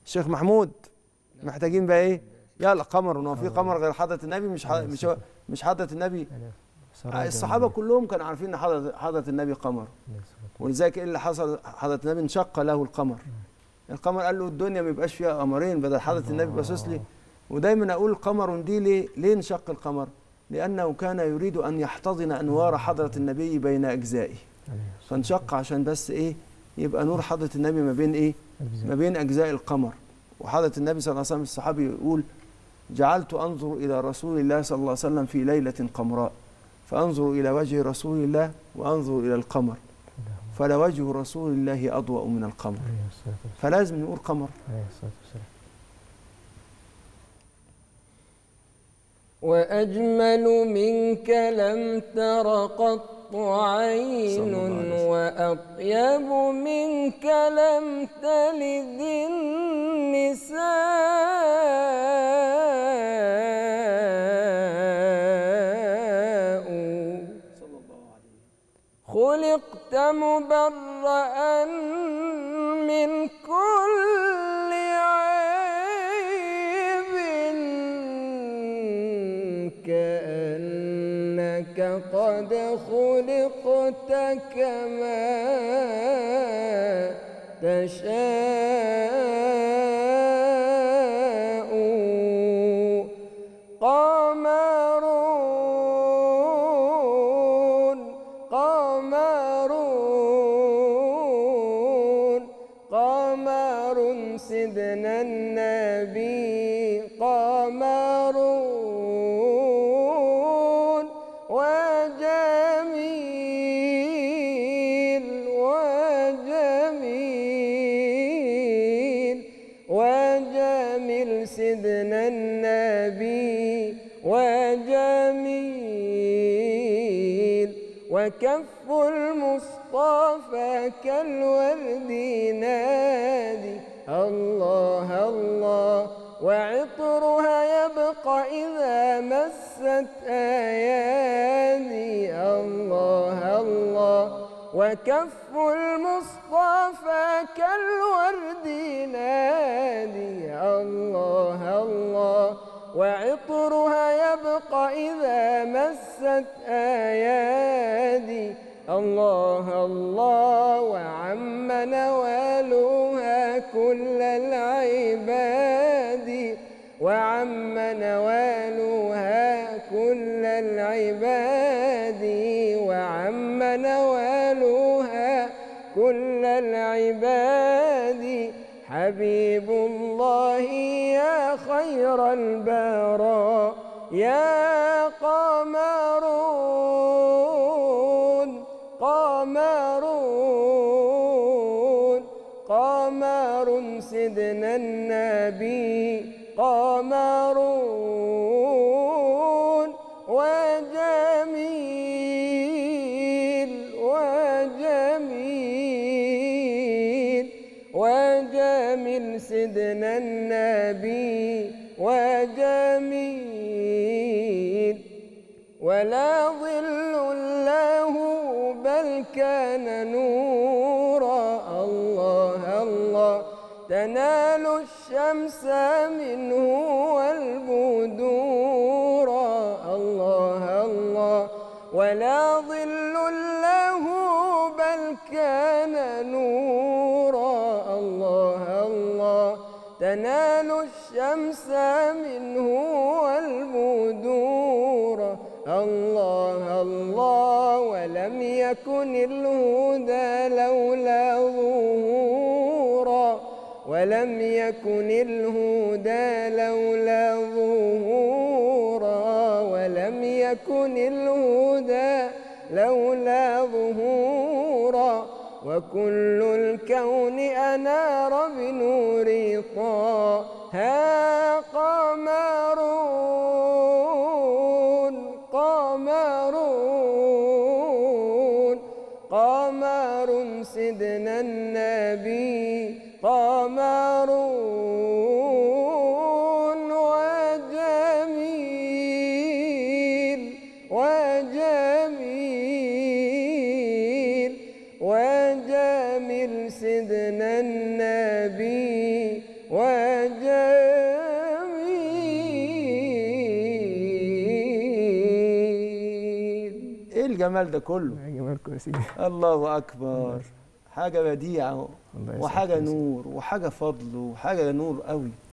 الشيخ محمود محتاجين بقى ايه يلا قمر هو في قمر غير حضره النبي مش ح- مش هو- مش حضره النبي سراجا الصحابه كلهم كانوا عارفين ان حضره حضره النبي قمر عليه الصلاة ولذلك ايه اللي حصل حضره النبي انشق له القمر القمر قال له الدنيا ما يبقاش فيها قمرين بدل حضره النبي باصص لي ودايما اقول قمر دي ليه ليه انشق القمر لانه كان يريد ان يحتضن انوار حضره النبي بين اجزائه عليه فانشق عشان بس ايه يبقى نور حضره النبي ما بين ايه ما بين اجزاء القمر وحضره النبي صلى الله عليه وسلم الصحابي يقول جعلت انظر الى رسول الله صلى الله عليه وسلم في ليله قمراء فانظر الى وجه رسول الله وانظر الى القمر فلوجه رسول الله اضوأ من القمر عليه الصلاة والسلام فلازم نقول قمر عليه الصلاة والسلام وأجمل منك لم تر قط عين صلى الله عليه وسلم. وأطيب منك لم تلد النساء خلقت مبرأ من كل عيب كأنك قد خلقت كما تشاء قمرون قمرون قمر سيدنا النبي قمرون وجميل وجميل وجميل سيدنا النبي وجميل وكف المصطفى كالورد نادي الله الله وعطرها يبقى إذا مست أيادي الله الله وكف المصطفى كالورد نادي الله الله وعطرها يبقى إذا مست أيادي الله الله وعم نوالها كل العباد وعم نوالها كل العباد وعم نوالها كل العباد حبيب الله يا خير البراء يا قمرون قمرون قمر سيدنا النبي قمرون وجميل وجميل وجميل سيدنا النبي وجميل ولا ظل له بل كان نورا الله الله تنال الشمس منه والبدور الله الله ولا ظل له بل كان نورا الله الله تنال الشمس منه والبدور الله الله ولم يكن الهدى لولا ظهورا ولم يكن الهدى لولا ظهورا ولم يكن الهدى لولا ظهورا وكل الكون أنار بنور طه قمرون قمرون قمر سيدنا النبي قمرون وجميل وجميل وجميل سيدنا النبي وجميل ايه الجمال ده كله يا جمالكم يا سيدي الله اكبر حاجه بديعه الله يسعدك وحاجه يا سيدي. نور وحاجه فضل وحاجه نور قوي